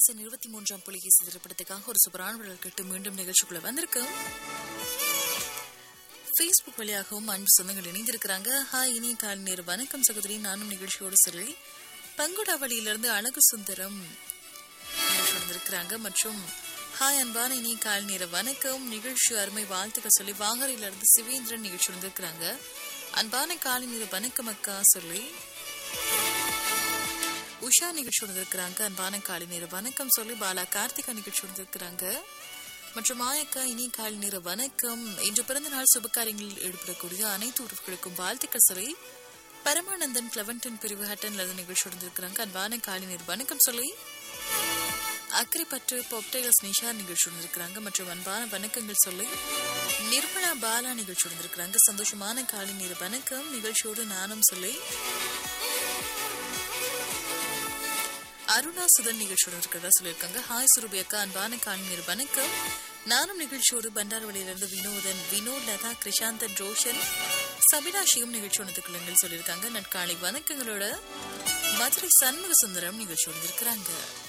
கண்ணதாசன் இருபத்தி மூன்றாம் புலிகை திரைப்படத்துக்காக ஒரு சூப்பரான விடல் கேட்டு மீண்டும் நிகழ்ச்சிக்குள்ள வந்திருக்கு ஃபேஸ்புக் வழியாகவும் அன்பு சொந்தங்கள் இணைந்திருக்கிறாங்க ஹாய் இனி கால் நேரு வணக்கம் சகோதரி நானும் நிகழ்ச்சியோடு சொல்லி பங்குடாவளியிலிருந்து அழகு சுந்தரம் நிகழ்ச்சி வந்திருக்கிறாங்க மற்றும் ஹாய் அன்பான இனி கால் நேர வணக்கம் நிகழ்ச்சி அருமை வாழ்த்துக்கள் சொல்லி வாகரையிலிருந்து சிவேந்திரன் நிகழ்ச்சி வந்திருக்கிறாங்க அன்பான காலை நேர வணக்கம் அக்கா சொல்லி உஷா நிகழ்ச்சி வந்திருக்கிறாங்க அன்பான காலை நேர வணக்கம் சொல்லி பாலா கார்த்திகா நிகழ்ச்சி வந்திருக்கிறாங்க மற்றும் மாயக்கா இனி காலை நேர வணக்கம் இன்று பிறந்த நாள் சுபகாரியங்களில் ஈடுபடக்கூடிய அனைத்து உறவுகளுக்கும் வாழ்த்துக்கள் சொல்லி பரமானந்தன் கிளவன்டன் பிரிவு ஹட்டன்ல இருந்து நிகழ்ச்சி வந்திருக்கிறாங்க அன்பான காலை நேர வணக்கம் சொல்லி அக்கரைப்பற்று பொப்டைலஸ் நிஷா நிகழ்ச்சி வந்திருக்கிறாங்க மற்றும் அன்பான வணக்கங்கள் சொல்லி நிர்மலா பாலா நிகழ்ச்சி வந்திருக்கிறாங்க சந்தோஷமான காலை நேர வணக்கம் நிகழ்ச்சியோடு நானும் சொல்லி அருணா சுதன் நிகழ்ச்சியோட இருக்கிறதா சொல்லியிருக்காங்க ஹாய் சுரபி அக்கா அன்பான காணியர் வணக்கம் நானும் நிகழ்ச்சியோடு பண்டாரவளியிலிருந்து வினோதன் வினோத் லதா கிருஷாந்தன் ரோஷன் சபினாஷியும் நிகழ்ச்சி ஒன்றதுக்குள்ளங்கள் சொல்லியிருக்காங்க நட்காலை வணக்கங்களோட மதுரை சண்முக சுந்தரம் நிகழ்ச்சி இருக்கிறாங்க